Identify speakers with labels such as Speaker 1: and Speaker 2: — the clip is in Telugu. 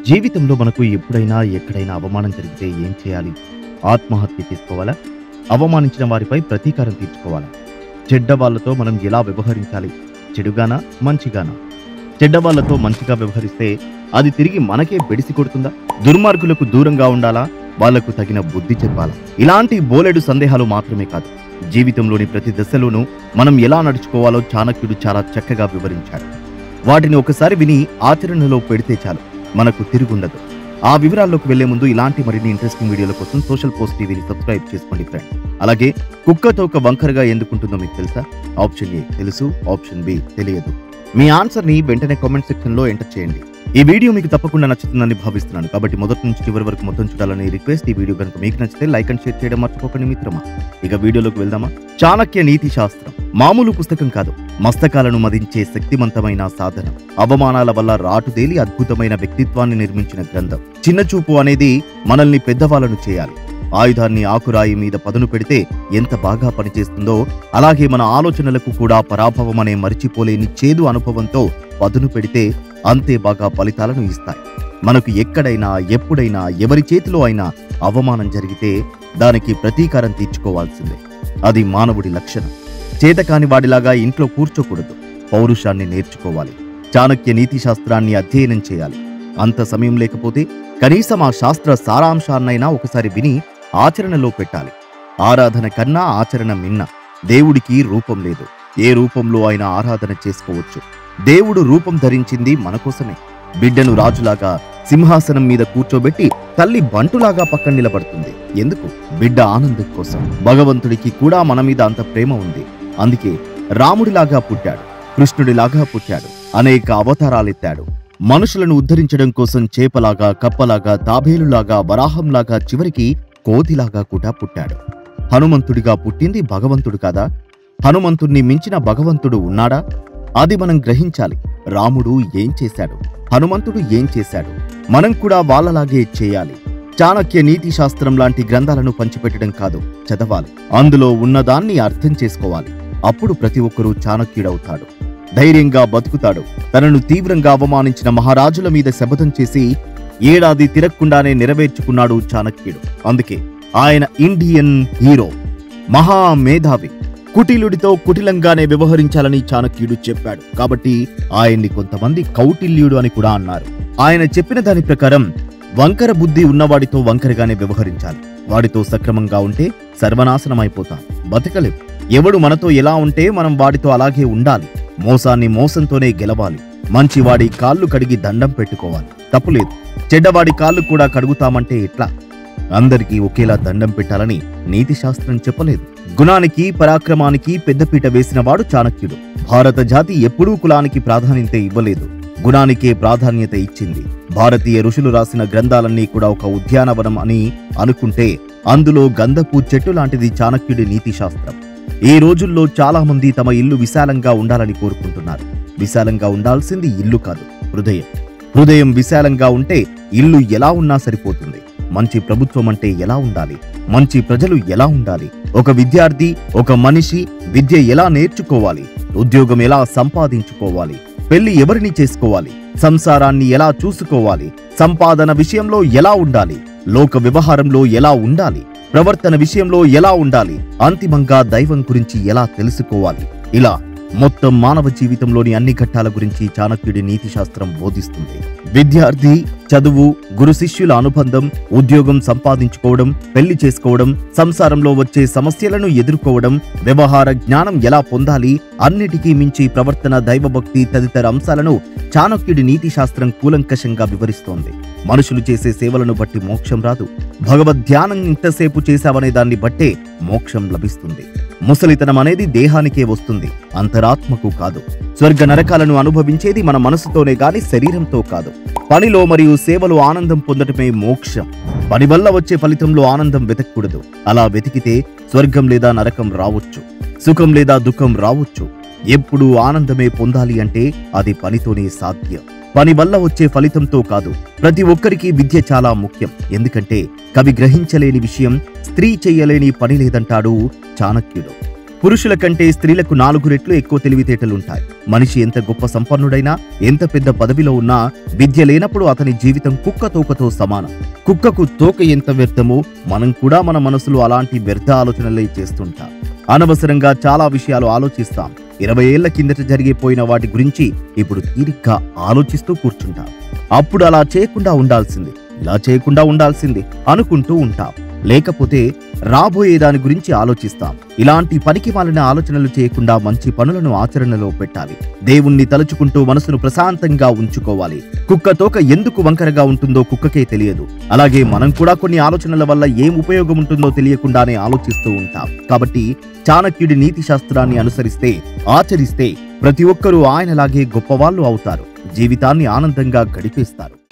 Speaker 1: జీవితంలో మనకు ఎప్పుడైనా ఎక్కడైనా అవమానం జరిగితే ఏం చేయాలి ఆత్మహత్య చేసుకోవాలా అవమానించిన వారిపై ప్రతీకారం తీర్చుకోవాలా చెడ్డ వాళ్ళతో మనం ఎలా వ్యవహరించాలి చెడుగానా మంచిగానా చెడ్డ వాళ్ళతో మంచిగా వ్యవహరిస్తే అది తిరిగి మనకే బెడిసి కొడుతుందా దుర్మార్గులకు దూరంగా ఉండాలా వాళ్లకు తగిన బుద్ధి చెప్పాలా ఇలాంటి బోలెడు సందేహాలు మాత్రమే కాదు జీవితంలోని ప్రతి దశలోనూ మనం ఎలా నడుచుకోవాలో చాణక్యుడు చాలా చక్కగా వివరించాడు వాటిని ఒకసారి విని ఆచరణలో పెడితే చాలు మనకు తిరుగుండదు ఆ వివరాల్లోకి వెళ్లే ముందు ఇలాంటి మరిన్ని ఇంట్రెస్టింగ్ వీడియోల కోసం సోషల్ పోస్ట్ టీవీని సబ్స్క్రైబ్ చేసుకోండి ఫ్రెండ్ అలాగే కుక్కతో ఒక వంకరగా ఎందుకుంటుందో మీకు తెలుసా ఆప్షన్ ఏ తెలుసు ఆప్షన్ బి తెలియదు మీ ఆన్సర్ ని వెంటనే కామెంట్ సెక్షన్ లో ఎంటర్ చేయండి ఈ వీడియో మీకు తప్పకుండా నచ్చుతుందని భావిస్తున్నాను కాబట్టి మొదటి నుంచి చివరి వరకు మొత్తం చూడాలని రిక్వెస్ట్ ఈ వీడియో కనుక మీకు నచ్చితే లైక్ అండ్ షేర్ చేయడం మర్చిపోకండి మిత్రమా ఇక వీడియోలోకి వెళ్దామా చాణక్య నీతి శాస్త్రం మామూలు పుస్తకం కాదు మస్తకాలను మదించే శక్తివంతమైన సాధనం అవమానాల వల్ల రాటుదేలి అద్భుతమైన వ్యక్తిత్వాన్ని నిర్మించిన గ్రంథం చిన్న చూపు అనేది మనల్ని పెద్దవాళ్ళను చేయాలి ఆయుధాన్ని ఆకురాయి మీద పదును పెడితే ఎంత బాగా పనిచేస్తుందో అలాగే మన ఆలోచనలకు కూడా పరాభవం అనే మరిచిపోలేని చేదు అనుభవంతో పదును పెడితే అంతే బాగా ఫలితాలను ఇస్తాయి మనకు ఎక్కడైనా ఎప్పుడైనా ఎవరి చేతిలో అయినా అవమానం జరిగితే దానికి ప్రతీకారం తీర్చుకోవాల్సిందే అది మానవుడి లక్షణం చేతకాని వాడిలాగా ఇంట్లో కూర్చోకూడదు పౌరుషాన్ని నేర్చుకోవాలి చాణక్య నీతి శాస్త్రాన్ని అధ్యయనం చేయాలి అంత సమయం లేకపోతే కనీసం ఆ శాస్త్ర సారాంశాన్నైనా ఒకసారి విని ఆచరణలో పెట్టాలి ఆరాధన కన్నా ఆచరణ మిన్న దేవుడికి రూపం లేదు ఏ రూపంలో అయినా ఆరాధన చేసుకోవచ్చు దేవుడు రూపం ధరించింది మన కోసమే బిడ్డను రాజులాగా సింహాసనం మీద కూర్చోబెట్టి తల్లి బంటులాగా పక్కన నిలబడుతుంది ఎందుకు బిడ్డ ఆనందం కోసం భగవంతుడికి కూడా మన మీద అంత ప్రేమ ఉంది అందుకే రాముడిలాగా పుట్టాడు కృష్ణుడిలాగా పుట్టాడు అనేక అవతారాలెత్తాడు మనుషులను ఉద్ధరించడం కోసం చేపలాగా కప్పలాగా తాబేలులాగా వరాహంలాగా చివరికి కోతిలాగా కూడా పుట్టాడు హనుమంతుడిగా పుట్టింది భగవంతుడు కాదా హనుమంతుణ్ణి మించిన భగవంతుడు ఉన్నాడా అది మనం గ్రహించాలి రాముడు ఏం చేశాడు హనుమంతుడు ఏం చేశాడు మనం కూడా వాళ్ళలాగే చేయాలి చాణక్య నీతి శాస్త్రం లాంటి గ్రంథాలను పంచిపెట్టడం కాదు చదవాలి అందులో ఉన్నదాన్ని అర్థం చేసుకోవాలి అప్పుడు ప్రతి ఒక్కరూ చాణక్యుడవుతాడు ధైర్యంగా బతుకుతాడు తనను తీవ్రంగా అవమానించిన మహారాజుల మీద శపథం చేసి ఏడాది తిరగకుండానే నెరవేర్చుకున్నాడు చాణక్యుడు అందుకే ఆయన ఇండియన్ హీరో మహా మేధావి కుటిలుడితో కుటిలంగానే వ్యవహరించాలని చాణక్యుడు చెప్పాడు కాబట్టి ఆయన్ని కొంతమంది కౌటిల్యుడు అని కూడా అన్నారు ఆయన చెప్పిన దాని ప్రకారం వంకర బుద్ధి ఉన్నవాడితో వంకరగానే వ్యవహరించాలి వాడితో సక్రమంగా ఉంటే సర్వనాశనం అయిపోతాం బతకలేం ఎవడు మనతో ఎలా ఉంటే మనం వాడితో అలాగే ఉండాలి మోసాన్ని మోసంతోనే గెలవాలి మంచివాడి కాళ్ళు కడిగి దండం పెట్టుకోవాలి తప్పులేదు చెడ్డవాడి కాళ్ళు కూడా కడుగుతామంటే ఎట్లా అందరికీ ఒకేలా దండం పెట్టాలని నీతి శాస్త్రం చెప్పలేదు గుణానికి పరాక్రమానికి పెద్దపీట వేసినవాడు చాణక్యుడు భారత జాతి ఎప్పుడూ కులానికి ప్రాధాన్యత ఇవ్వలేదు గుణానికే ప్రాధాన్యత ఇచ్చింది భారతీయ ఋషులు రాసిన గ్రంథాలన్నీ కూడా ఒక ఉద్యానవనం అని అనుకుంటే అందులో గంధపు చెట్టు లాంటిది చాణక్యుడి నీతి శాస్త్రం ఈ రోజుల్లో చాలా మంది తమ ఇల్లు విశాలంగా ఉండాలని కోరుకుంటున్నారు విశాలంగా ఉండాల్సింది ఇల్లు కాదు హృదయం హృదయం విశాలంగా ఉంటే ఇల్లు ఎలా ఉన్నా సరిపోతుంది మంచి ప్రభుత్వం అంటే ఎలా ఉండాలి మంచి ప్రజలు ఎలా ఉండాలి ఒక విద్యార్థి ఒక మనిషి విద్య ఎలా నేర్చుకోవాలి ఉద్యోగం ఎలా సంపాదించుకోవాలి పెళ్లి ఎవరిని చేసుకోవాలి సంసారాన్ని ఎలా చూసుకోవాలి సంపాదన విషయంలో ఎలా ఉండాలి లోక వ్యవహారంలో ఎలా ఉండాలి ప్రవర్తన విషయంలో ఎలా ఉండాలి అంతిమంగా దైవం గురించి ఎలా తెలుసుకోవాలి ఇలా మొత్తం మానవ జీవితంలోని అన్ని ఘట్టాల గురించి చాణక్యుడి నీతి శాస్త్రం బోధిస్తుంది విద్యార్థి చదువు గురు శిష్యుల అనుబంధం ఉద్యోగం సంపాదించుకోవడం పెళ్లి చేసుకోవడం సంసారంలో వచ్చే సమస్యలను ఎదుర్కోవడం వ్యవహార జ్ఞానం ఎలా పొందాలి అన్నిటికీ మించి ప్రవర్తన దైవభక్తి తదితర అంశాలను చాణక్యుడి నీతి శాస్త్రం కూలంకషంగా వివరిస్తోంది మనుషులు చేసే సేవలను బట్టి మోక్షం రాదు భగవద్ ధ్యానం ఇంతసేపు చేశావనే దాన్ని బట్టే మోక్షం లభిస్తుంది ముసలితనం అనేది దేహానికే వస్తుంది అంతరాత్మకు కాదు స్వర్గ నరకాలను అనుభవించేది మన మనసుతోనే గాని శరీరంతో కాదు పనిలో మరియు సేవలో ఆనందం పొందటమే మోక్షం పని వల్ల వచ్చే ఫలితంలో ఆనందం వెతకూడదు అలా వెతికితే స్వర్గం లేదా నరకం రావచ్చు సుఖం లేదా దుఃఖం రావచ్చు ఎప్పుడూ ఆనందమే పొందాలి అంటే అది పనితోనే సాధ్యం పని వల్ల వచ్చే ఫలితంతో కాదు ప్రతి ఒక్కరికి విద్య చాలా ముఖ్యం ఎందుకంటే కవి గ్రహించలేని విషయం స్త్రీ చెయ్యలేని పని లేదంటాడు చాణక్యుడు పురుషుల కంటే స్త్రీలకు నాలుగు రెట్లు ఎక్కువ తెలివితేటలుంటాయి మనిషి ఎంత గొప్ప సంపన్నుడైనా ఎంత పెద్ద పదవిలో ఉన్నా విద్య లేనప్పుడు అతని జీవితం కుక్క తోకతో సమానం కుక్కకు తోక ఎంత వ్యర్థమో మనం కూడా మన మనసులో అలాంటి వ్యర్థ ఆలోచనలే చేస్తుంటాం అనవసరంగా చాలా విషయాలు ఆలోచిస్తాం ఇరవై ఏళ్ల కిందట జరిగిపోయిన వాటి గురించి ఇప్పుడు తీరిగ్గా ఆలోచిస్తూ కూర్చుంటాం అప్పుడు అలా చేయకుండా ఉండాల్సింది ఇలా చేయకుండా ఉండాల్సింది అనుకుంటూ ఉంటాం లేకపోతే రాబోయే దాని గురించి ఆలోచిస్తాం ఇలాంటి పనికి మాలిన ఆలోచనలు చేయకుండా మంచి పనులను ఆచరణలో పెట్టాలి దేవుణ్ణి తలుచుకుంటూ మనసును ప్రశాంతంగా ఉంచుకోవాలి కుక్క తోక ఎందుకు వంకరగా ఉంటుందో కుక్కకే తెలియదు అలాగే మనం కూడా కొన్ని ఆలోచనల వల్ల ఏం ఉపయోగం ఉంటుందో తెలియకుండానే ఆలోచిస్తూ ఉంటాం కాబట్టి చాణక్యుడి నీతి శాస్త్రాన్ని అనుసరిస్తే ఆచరిస్తే ప్రతి ఒక్కరూ ఆయనలాగే గొప్పవాళ్ళు అవుతారు జీవితాన్ని ఆనందంగా గడిపేస్తారు